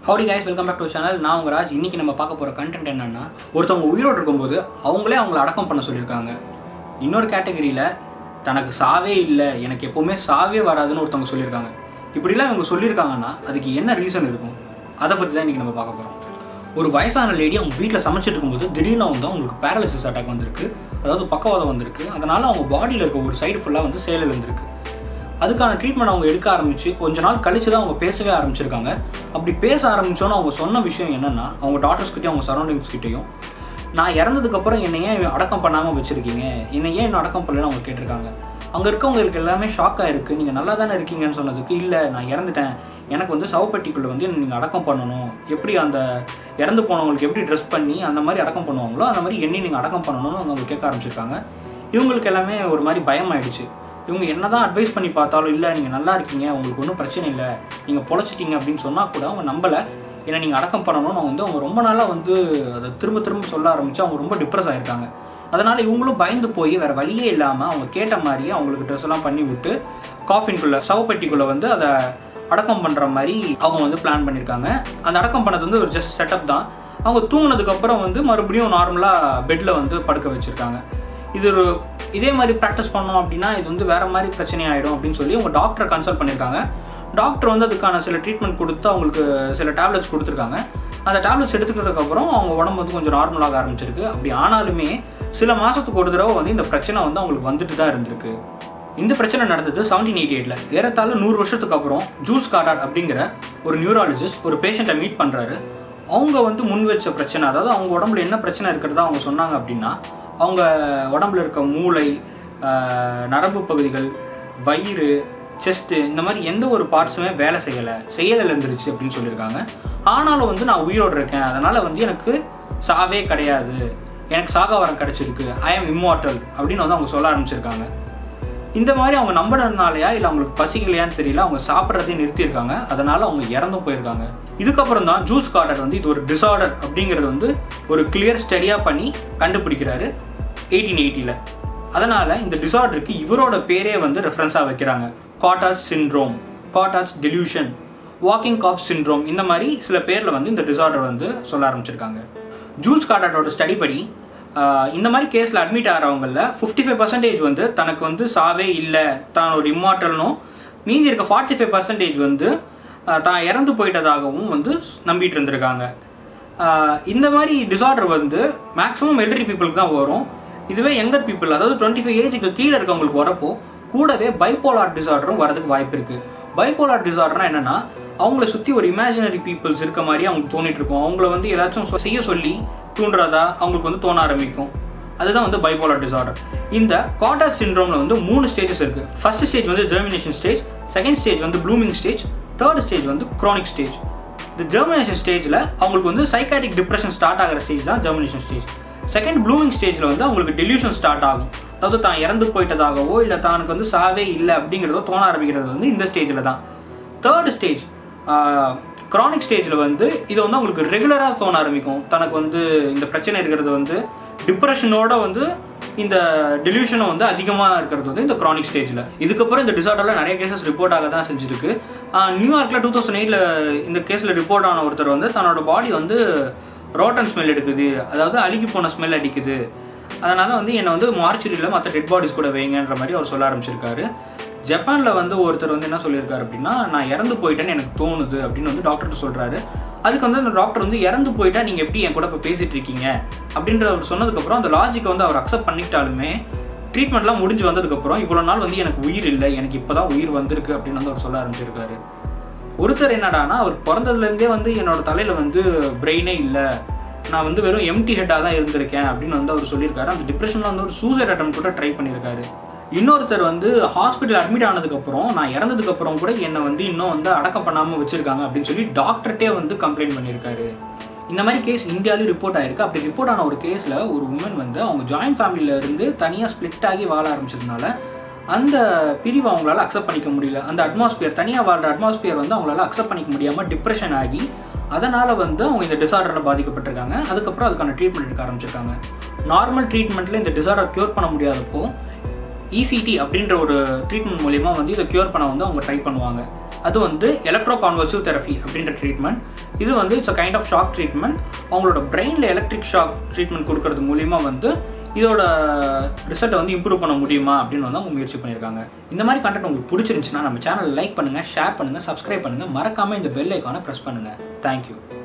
howdy guys welcome back to channel நான் உங்க ராஜ் இன்னைக்கு நம்ம பார்க்க போகிற கண்டென்ட் என்னன்னா ஒருத்தவங்க உயிரோடு இருக்கும்போது அவங்களே அவங்கள அடக்கம் பண்ண சொல்லியிருக்காங்க இன்னொரு கேட்டகரியில் தனக்கு சாவே இல்லை எனக்கு எப்போவுமே சாவே வராதுன்னு ஒருத்தவங்க சொல்லியிருக்காங்க இப்படிலாம் இவங்க சொல்லியிருக்காங்கன்னா அதுக்கு என்ன ரீசன் இருக்கும் அதை பற்றி தான் இன்னைக்கு நம்ம பார்க்க போகிறோம் ஒரு வயசான லேடி அவங்க வீட்டில் சமைச்சிட்டு இருக்கும்போது திடீர்னு வந்து அவங்களுக்கு பேரலிசிஸ் அட்டாக் வந்திருக்கு அதாவது பக்கவாதம் வந்திருக்கு அதனால அவங்க பாடியில் இருக்க ஒரு சைடு ஃபுல்லாக வந்து செயலில் இருந்திருக்கு அதுக்கான ட்ரீட்மெண்ட் அவங்க எடுக்க ஆரம்பிச்சு கொஞ்ச நாள் கழிச்சு தான் அவங்க பேசவே ஆரம்பிச்சிருக்காங்க அப்படி பேச ஆரம்பிச்சோன்னு அவங்க சொன்ன விஷயம் என்னன்னா அவங்க டாக்டர்ஸ்கிட்டையும் அவங்க சரௌண்டிங்ஸ் கிட்டேயும் நான் இறந்ததுக்கப்புறம் என்னை ஏன் அடக்கம் பண்ணாமல் வச்சுருக்கீங்க என்னை ஏன் இன்னும் அடக்கம் பண்ணலன்னு அவங்க கேட்டிருக்காங்க அங்கே இருக்கவங்களுக்கு எல்லாமே ஷாக்காக இருக்குது நீங்கள் நல்லா தானே இருக்கீங்கன்னு சொன்னதுக்கு இல்லை நான் இறந்துட்டேன் எனக்கு வந்து சவப்பெட்டிக்குள்ளே வந்து நீங்கள் அடக்கம் பண்ணணும் எப்படி அந்த இறந்து போனவங்களுக்கு எப்படி ட்ரெஸ் பண்ணி அந்த மாதிரி அடக்கம் பண்ணுவாங்களோ அந்த மாதிரி என்னை நீங்கள் அடக்கம் பண்ணணும்னு அவங்க கேட்க ஆரம்பிச்சிருக்காங்க இவங்களுக்கு எல்லாமே ஒரு மாதிரி பயம் ஆயிடுச்சு இவங்க என்னதான் அட்வைஸ் பண்ணி பார்த்தாலும் இல்லை நீங்கள் நல்லா இருக்கீங்க உங்களுக்கு ஒன்றும் பிரச்சனை இல்லை நீங்கள் பொழைச்சிட்டீங்க அப்படின்னு சொன்னால் கூட அவங்க நம்பலை ஏன்னா நீங்கள் அடக்கம் பண்ணணும்னு வந்து அவங்க ரொம்ப நாளாக வந்து அதை திரும்ப திரும்ப சொல்ல ஆரம்பித்து அவங்க ரொம்ப டிப்ரெஸ் ஆகிருக்காங்க அதனால் இவங்களும் பயந்து போய் வேறு வழியே இல்லாமல் அவங்க கேட்ட மாதிரியே அவங்களுக்கு ட்ரெஸ் எல்லாம் பண்ணி விட்டு காஃபின்குள்ளே சவப்பெட்டிக்குள்ளே வந்து அதை அடக்கம் பண்ணுற மாதிரி அவங்க வந்து பிளான் பண்ணியிருக்காங்க அந்த அடக்கம் பண்ணது வந்து ஒரு ஜஸ்ட் செட்டப் தான் அவங்க தூங்கினதுக்கப்புறம் வந்து மறுபடியும் நார்மலாக பெட்டில் வந்து படுக்க வச்சுருக்காங்க இது ஒரு இதே மாதிரி ப்ராக்டிஸ் பண்ணோம் அப்படின்னா இது வந்து வேற மாதிரி பிரச்சனை ஆகிடும் அப்படின்னு சொல்லி அவங்க டாக்டரை கன்சல்ட் பண்ணியிருக்காங்க டாக்டர் வந்து அதுக்கான சில ட்ரீட்மெண்ட் கொடுத்து அவங்களுக்கு சில டேப்லெட்ஸ் கொடுத்துருக்காங்க அந்த டேப்லெட்ஸ் எடுத்துக்கிறதுக்கப்புறம் அவங்க உடம்பு வந்து கொஞ்சம் நார்மலாக ஆரம்பிச்சிருக்கு அப்படி ஆனாலுமே சில மாதத்துக்கு ஒரு தடவை வந்து இந்த பிரச்சனை வந்து அவங்களுக்கு வந்துட்டு தான் இருந்திருக்கு இந்த பிரச்சனை நடந்தது செவன்டீன் எயிட்டி எயிட்ல ஏறத்தாழ நூறு வருஷத்துக்கு அப்புறம் ஜூல்ஸ் கார்டாட் அப்படிங்கிற ஒரு நியூராலஜிஸ்ட் ஒரு பேஷண்ட்டை மீட் பண்ணுறாரு அவங்க வந்து முன் வச்ச பிரச்சனை அதாவது அவங்க உடம்புல என்ன பிரச்சனை இருக்கிறதா அவங்க சொன்னாங்க அப்படின்னா அவங்க உடம்புல இருக்க மூளை ஆஹ், நரம்பு பகுதிகள் வயிறு செஸ்ட்டு இந்த மாதிரி எந்த ஒரு பார்ட்ஸுமே வேலை செய்யலை செயல் இழந்துருச்சு அப்படின்னு சொல்லியிருக்காங்க ஆனாலும் வந்து நான் உயிரோடு இருக்கேன் அதனால் வந்து எனக்கு சாவே கிடையாது எனக்கு சாக வரம் கிடைச்சிருக்கு ஐ எம் இம்மார்டல் அப்படின்னு வந்து அவங்க சொல்ல ஆரம்பிச்சிருக்காங்க இந்த மாதிரி அவங்க நம்பினதுனாலயா இல்லை அவங்களுக்கு பசிக்கலையான்னு தெரியல அவங்க சாப்பிட்றதையும் நிறுத்தியிருக்காங்க அதனால அவங்க இறந்தும் போயிருக்காங்க இதுக்கப்புறம் தான் ஜூல்ஸ் கார்டர் வந்து இது ஒரு டிசார்டர் அப்படிங்கிறது வந்து ஒரு கிளியர் ஸ்டடியாக பண்ணி கண்டுபிடிக்கிறாரு எயிட்டீன் எயிட்டியில் அதனால இந்த டிசார்டருக்கு இவரோட பேரே வந்து ரெஃபரன்ஸாக வைக்கிறாங்க Cotard's syndrome Cotard's delusion walking corpse syndrome இந்த மாதிரி சில பேரில் வந்து இந்த டிசார்டர் வந்து சொல்ல ஆரம்பிச்சிருக்காங்க ஜூல்ஸ் கார்டாட்டோட ஸ்டடி படி ஆஹ் இந்த மாதிரி கேஸில் அட்மிட் ஆகிறவங்களில் ஃபிஃப்டி ஃபைவ் பர்சன்டேஜ் வந்து தனக்கு வந்து சாவே இல்லை தான் ஒரு இம்மார்டல்னும் மீதி இருக்க ஃபார்ட்டி ஃபைவ் பர்சன்டேஜ் வந்து ஆஹ் தான் இறந்து போயிட்டதாகவும் வந்து நம்பிட்டு இருந்திருக்காங்க ஆஹ் இந்த மாதிரி டிசார்டர் வந்து மேக்ஸிமம் எல்டரி பீப்புளுக்கு தான் வரும் இதுவே யங்கர் பீப்புள் அதாவது டுவெண்ட்டி ஃபைவ் ஏஜுக்கு கீழே இருக்கவங்களுக்கு வரப்போ கூடவே பைப்போலார் டிசார்டரும் வரதுக்கு வாய்ப்பு இருக்கு பைப்போலார் டிசார்டர்னா என்னன்னா அவங்கள சுற்றி ஒரு இமேஜினரி பீப்புள்ஸ் இருக்க மாதிரி அவங்களுக்கு தோணிட்டு இருக்கும் அவங்கள வந்து ஏதாச்சும் சொ- செய்ய சொல்லி தூண்டுறதா அவங்களுக்கு வந்து தோண ஆரம்பிக்கும் அதுதான் வந்து பைப்போலார் டிசார்டர் இந்த காட்டாட் சிண்ட்ரோம்ல வந்து மூணு ஸ்டேஜஸ் இருக்கு ஃபர்ஸ்ட் ஸ்டேஜ் வந்து ஜெர்மினேஷன் ஸ்டேஜ் செகண்ட் ஸ்டேஜ் வந்து ப்ளூமிங் ஸ்டேஜ் தேர்ட் ஸ்டேஜ் வந்து குரானிக் ஸ்டேஜ் இந்த ஜெர்மினேஷன் ஸ்டேஜில் அவங்களுக்கு வந்து சைக்காட்டிக் டிப்ரெஷன் ஸ்டார்ட் ஆகிற ஸ்டேஜ் தான் ஜெர்மினேஷன் ஸ்டேஜ் செகண்ட் ப்ளூமிங் ஸ்டேஜில் வந்து அவங்களுக்கு டெலியூஷன் ஸ்டார்ட் ஆகும் அதாவது தான் இறந்து போயிட்டதாகவோ இல்லை தானுக்கு வந்து சாவே இல்லை அப்படிங்கிறதோ தோண ஆரம்பிக்கிறது வந்து இந்த ஸ்டேஜில் தான் தேர்ட் ஸ்டேஜ் க்ரானிக் ஸ்டேஜில் வந்து இது வந்து அவங்களுக்கு ரெகுலராக தோண ஆரம்பிக்கும் தனக்கு வந்து இந்த பிரச்சனை இருக்கிறது வந்து டிப்ரெஷனோட வந்து இந்த டெலியூஷனும் வந்து அதிகமாக இருக்கிறது வந்து இந்த க்ரானிக் ஸ்டேஜில் இதுக்கப்புறம் இந்த டிசார்டரில் நிறைய கேசஸ் ரிப்போர்ட் ஆக தான் செஞ்சிருக்கு ஆஹ் நியூயார்க்கில் டூ தௌசண்ட் எயிட்டில் இந்த கேஸில் ரிப்போர்ட் ஆன ஒருத்தர் வந்து தன்னோட பாடி வந்து ரோட்டன் ஸ்மெல் எடுக்குது அதாவது அழுகி போன ஸ்மெல் அடிக்குது அதனால வந்து என்னை வந்து மார்ச்சுரியில் மற்ற டெட் பாடிஸ் கூட வைங்கன்ற மாதிரி அவர் சொல்ல ஆரம்பிச்சிருக்காரு ஜப்பானில் வந்து ஒருத்தர் வந்து என்ன சொல்லியிருக்காரு அப்படின்னா நான் இறந்து போயிட்டேன்னு எனக்கு தோணுது அப்படின்னு வந்து டாக்டர்கிட்ட சொல்கிறாரு அதுக்கு வந்து அந்த டாக்டர் வந்து இறந்து போயிட்டா நீங்கள் எப்படி என் கூட இப்போ பேசிட்டு இருக்கீங்க அப்படின்ற அவர் சொன்னதுக்கப்புறம் அந்த லாஜிக்கை வந்து அவர் அக்செப்ட் பண்ணிக்கிட்டாலுமே ட்ரீட்மெண்ட்லாம் முடிஞ்சு வந்ததுக்கப்புறம் இவ்வளோ நாள் வந்து எனக்கு உயிர் இல்லை எனக்கு இப்போ தான் உயிர் வந்திருக்கு அப்படின்னு வந்து அவர் சொல்ல ஆரம்பிச்சிருக்காரு ஒருத்தர் என்னடானா அவர் பிறந்ததுலேருந்தே வந்து என்னோட தலையில் வந்து பிரெயினே இல்லை நான் வந்து வெறும் எம்டி ஹெட்டாக தான் இருந்திருக்கேன் அப்படின்னு வந்து அவர் சொல்லியிருக்காரு அந்த டிப்ரெஷனில் வந்து ஒரு சூசைட் அட்டம் கூட ட்ரை பண்ணியிருக்காரு இன்னொருத்தர் வந்து ஹாஸ்பிட்டல் அட்மிட் ஆனதுக்கப்புறம் நான் இறந்ததுக்கப்புறம் கூட என்னை வந்து இன்னும் வந்து அடக்கம் பண்ணாமல் வச்சிருக்காங்க அப்படின்னு சொல்லி டாக்டர்கிட்டே வந்து கம்ப்ளைண்ட் பண்ணியிருக்காரு இந்த மாதிரி கேஸ் இந்தியாவிலும் ரிப்போர்ட் ஆயிருக்கு அப்படி ரிப்போர்ட் ஆன ஒரு கேஸில் ஒரு உமன் வந்து அவங்க ஜாயிண்ட் ஃபேமிலியில இருந்து தனியாக ஸ்ப்ளிட் ஆகி வாழ ஆரம்பிச்சதுனால அந்த பிரிவு அவங்களால அக்செப்ட் பண்ணிக்க முடியல அந்த அட்மாஸ்பியர் தனியாக வாழ்ற அட்மாஸ்பியர் வந்து அவங்களால அக்செப்ட் பண்ணிக்க முடியாமல் டிப்ரெஷன் ஆகி அதனால வந்து அவங்க இந்த டிசார்டரில் பாதிக்கப்பட்டிருக்காங்க அதுக்கப்புறம் அதுக்கான ட்ரீட்மெண்ட் எடுக்க ஆரம்பிச்சிருக்காங்க நார்மல் ட்ரீட்மெண்ட்டில் இந்த டிசார்டர் க்யூர் பண்ண முடியாதப்போ இசிடி அப்படின்ற ஒரு ட்ரீட்மெண்ட் மூலியமா வந்து இதை க்யூர் பண்ண வந்து அவங்க ட்ரை பண்ணுவாங்க அது வந்து எலக்ட்ரோ கான்வல்சிவ் தெரபி அப்படின்ற ட்ரீட்மெண்ட் இது வந்து it's a kind of shock treatment அவங்களோட பிரெயினில் எலக்ட்ரிக் ஷாக் ட்ரீட்மெண்ட் கொடுக்கறது மூலிமா வந்து இதோட ரிசல்ட்டை வந்து இம்ப்ரூவ் பண்ண முடியுமா அப்படின்னு வந்து அவங்க முயற்சி பண்ணியிருக்காங்க இந்த மாதிரி கண்டென்ட் உங்களுக்கு பிடிச்சிருந்துச்சுன்னா நம்ம சேனல் லைக் பண்ணுங்கள் ஷேர் பண்ணுங்கள் சப்ஸ்கிரைப் பண்ணுங்கள் மறக்காமல் இந்த பெல் ஐக்கானை ப்ரெஸ் பண்ணுங்கள் தேங்க்யூ